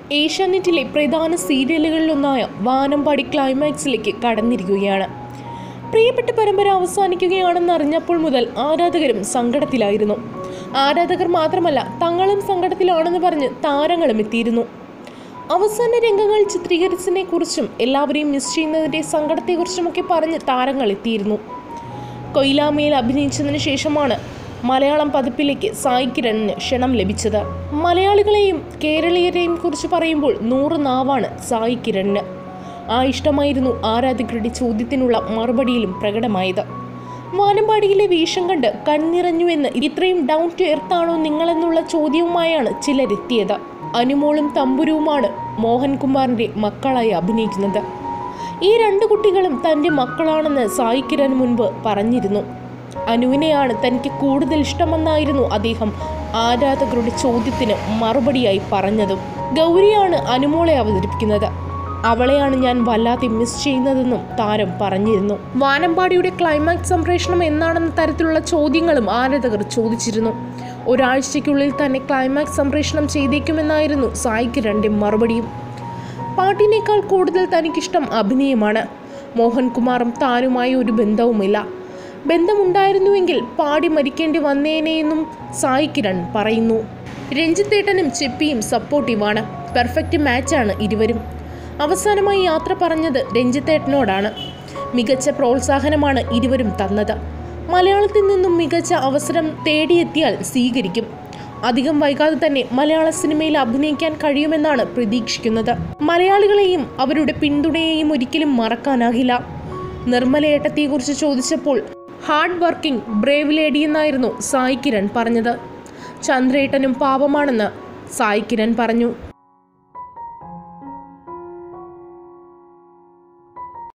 ഏഷ്യാനെറ്റിലെ പ്രധാന സീരിയലുകളിലൊന്നായ വാനമ്പാടി ക്ലൈമാക്സിലേക്ക് കടന്നിരിക്കുകയാണ് പ്രിയപ്പെട്ട പരമ്പര അവസാനിക്കുകയാണെന്ന് അറിഞ്ഞപ്പോൾ മുതൽ ആരാധകരും സങ്കടത്തിലായിരുന്നു ആരാധകർ മാത്രമല്ല തങ്ങളും സങ്കടത്തിലാണെന്ന് പറഞ്ഞ് താരങ്ങളും എത്തിയിരുന്നു അവസാന രംഗങ്ങൾ ചിത്രീകരിച്ചതിനെ കുറിച്ചും എല്ലാവരെയും മിസ് ചെയ്യുന്നതിൻ്റെ സങ്കടത്തെക്കുറിച്ചുമൊക്കെ പറഞ്ഞ് താരങ്ങൾ എത്തിയിരുന്നു കൊയിലാമയിൽ അഭിനയിച്ചതിന് ശേഷമാണ് മലയാളം പതിപ്പിലേക്ക് സായി കിരണിന് ക്ഷണം ലഭിച്ചത് മലയാളികളെയും കേരളീയരെയും കുറിച്ച് പറയുമ്പോൾ നൂറ് നാവാണ് സായി കിരണിന് ആ ഇഷ്ടമായിരുന്നു ആരാധകരുടെ ചോദ്യത്തിനുള്ള മറുപടിയിലും പ്രകടമായത് വാനമ്പാടിയിലെ വേഷം കണ്ട് കണ്ണിറഞ്ഞുവെന്ന് ഇത്രയും ഡൗൺ ടു എർത്താണോ നിങ്ങളെന്നുള്ള ചോദ്യവുമായാണ് ചിലരെത്തിയത് അനുമോളും തമ്പുരുവുമാണ് മോഹൻകുമാറിൻ്റെ മക്കളായി അഭിനയിക്കുന്നത് ഈ രണ്ട് കുട്ടികളും തൻ്റെ മക്കളാണെന്ന് സായി കിരൺ മുൻപ് പറഞ്ഞിരുന്നു അനുവിനെയാണ് തനിക്ക് കൂടുതൽ ഇഷ്ടമെന്നായിരുന്നു അദ്ദേഹം ആരാധകരുടെ ചോദ്യത്തിന് മറുപടിയായി പറഞ്ഞതും ഗൗരിയാണ് അനുമോളെ അവതരിപ്പിക്കുന്നത് അവളെയാണ് ഞാൻ വല്ലാതെ മിസ് ചെയ്യുന്നതെന്നും താരം പറഞ്ഞിരുന്നു വാനമ്പാടിയുടെ ക്ലൈമാക്സ് സംപ്രേഷണം എന്നാണെന്ന തരത്തിലുള്ള ചോദ്യങ്ങളും ആരാധകർ ചോദിച്ചിരുന്നു ഒരാഴ്ചയ്ക്കുള്ളിൽ തന്നെ ക്ലൈമാക്സ് സംപ്രേഷണം ചെയ്തേക്കുമെന്നായിരുന്നു സായി കിരണിന്റെ മറുപടിയും പാട്ടിനേക്കാൾ കൂടുതൽ തനിക്കിഷ്ടം അഭിനയമാണ് മോഹൻകുമാറും താനുമായി ഒരു ബന്ധവുമില്ല ബന്ധമുണ്ടായിരുന്നുവെങ്കിൽ പാടി മരിക്കേണ്ടി വന്നേനെയെന്നും സായി കിരൺ പറയുന്നു രഞ്ജിത്തേട്ടനും ചെപ്പിയും സപ്പോർട്ടീവാണ് പെർഫെക്റ്റ് മാച്ചാണ് ഇരുവരും അവസാനമായി യാത്ര പറഞ്ഞത് രഞ്ജിത്തേട്ടനോടാണ് മികച്ച പ്രോത്സാഹനമാണ് ഇരുവരും തന്നത് മലയാളത്തിൽ നിന്നും മികച്ച അവസരം തേടിയെത്തിയാൽ സ്വീകരിക്കും അധികം വൈകാതെ തന്നെ മലയാള സിനിമയിൽ അഭിനയിക്കാൻ കഴിയുമെന്നാണ് പ്രതീക്ഷിക്കുന്നത് മലയാളികളെയും അവരുടെ പിന്തുണയെയും ഒരിക്കലും മറക്കാനാകില്ല നിർമ്മലയേട്ടത്തെക്കുറിച്ച് ചോദിച്ചപ്പോൾ ഹാർഡ് വർക്കിംഗ് ബ്രേവ് ലേഡി എന്നായിരുന്നു സായി കിരൺ പറഞ്ഞത് ചന്ദ്രേട്ടനും പാപമാണെന്ന് സായി കിരൺ പറഞ്ഞു